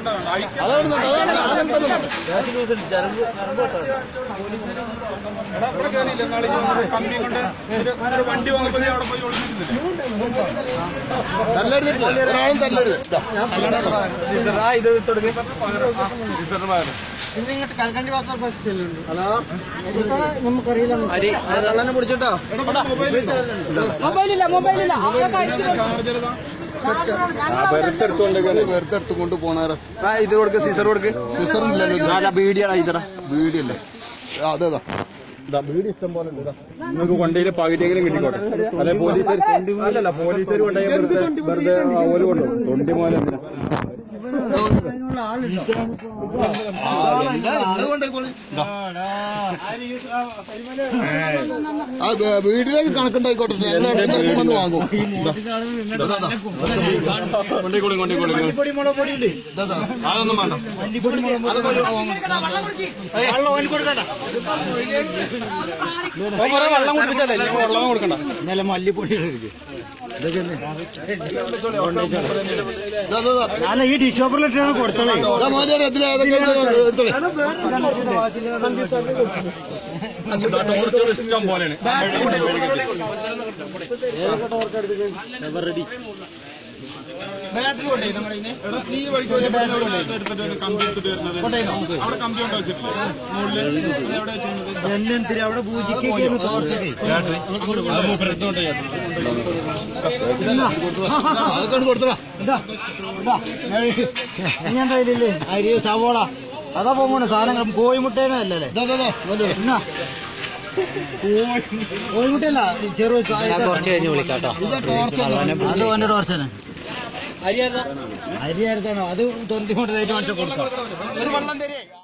അതാണ് നട്ടത്, അതാണ് അങ്ങനെ തന്നെ നട്ടത്. വണ്ടി വന്നപ്പോ നീ അവിടെ പോയി ഒളിച്ചിരുന്നില്ലേ തല്ലരുത് ഒരാളും തല്ലരുത് ഇതാ. ഇത് തുടങ്ങി കള്ളനെ പിടിച്ചിട്ടോ മൊബൈലില്ല മൊബൈലില്ല അവരൊക്കെ അടിച്ചു വെറുതെ എടുത്ത് കൊണ്ട് പോണാരോ ആ ഇത് കൊടുക്ക് സീസർ കൊടുക്ക് സിസ്റ്ററില്ലല്ലോ ബീഡിയാണ് ഇതറ വീടിയല്ലേ അതേതാ നിങ്ങൾക്ക് കൊണ്ടയിലെ പകുതിയെങ്കിലും കിട്ടിക്കോട്ടെ അല്ലെ പോലീസുകാർ അല്ലല്ല പോലീസുകാർ കൊണ്ടുപോയി വെറുതെ വെറുതെ ഓല് കൊണ്ടുപോകും തൊണ്ടി മോലെ എന്തിനാ ആ വ- വീടിലേക്ക് കണക്കുണ്ടായിക്കോട്ടെ ഞങ്ങൾ ഇടയ്ക്ക് വന്ന് വാങ്ങും ഇതാ, ഇതാ. കൊണ്ടിക്കോളി കൊണ്ടിക്കോളി ഇതാ, ഇതാ. അതൊന്നും വേണ്ട അതൊക്കെ ഒരു വാങ്ങും. വെള്ളം കുടിപ്പിച്ചല്ലേ വെള്ളം കൊടുക്കണ്ട ഇതാ, ഇതാ, ഇതാ. ഈ ടിഷ്യൂ പേപ്പറിലിട്ടാണ് കൊടുത്തത് ഇതാ, മോനെ, ഇതിലെ ഏതൊക്കെ എടുത്തോളെ. ഇഷ്ടം പോലെയാണ് ഈ വഴിക്ക് പോയി എടുത്തിട്ട് ഒരു കമ്പി എടുത്തിട്ട് വരുന്നത് അവിടെ കമ്പി കൊണ്ട് വെച്ചിട്ടില്ലേ മുകളില് എവിടെ വെച്ചിരുന്നത് അവിടെ പൂജിക്ക് അതൊക്കെ ഒന്ന് കൊടുത്തതാ ഞാൻ കയ്യിലില്ലേ അരി സവോള അതാ പോകണ സാധനങ്ങൾ കോഴിമുട്ടേനെ അല്ലല്ലേ ഇതാ, ഇതാ, ഇതാ. ഇങ്ങോട്ട് വരൂ. എന്നാ കോഴിമുട്ടയല്ല ചെറു കുറച്ച് കഴിഞ്ഞ് വിളിക്കാട്ടോ ഇതാ ടോർച്ച് അത് എന്റെ ടോർച്ചന് അരി അരി അരത്താണോ അത് തൊണ്ടി മുട്ടലായിട്ട് മനസ്സിൽ കൊടുക്കാം ഒരു വെള്ളം തരേ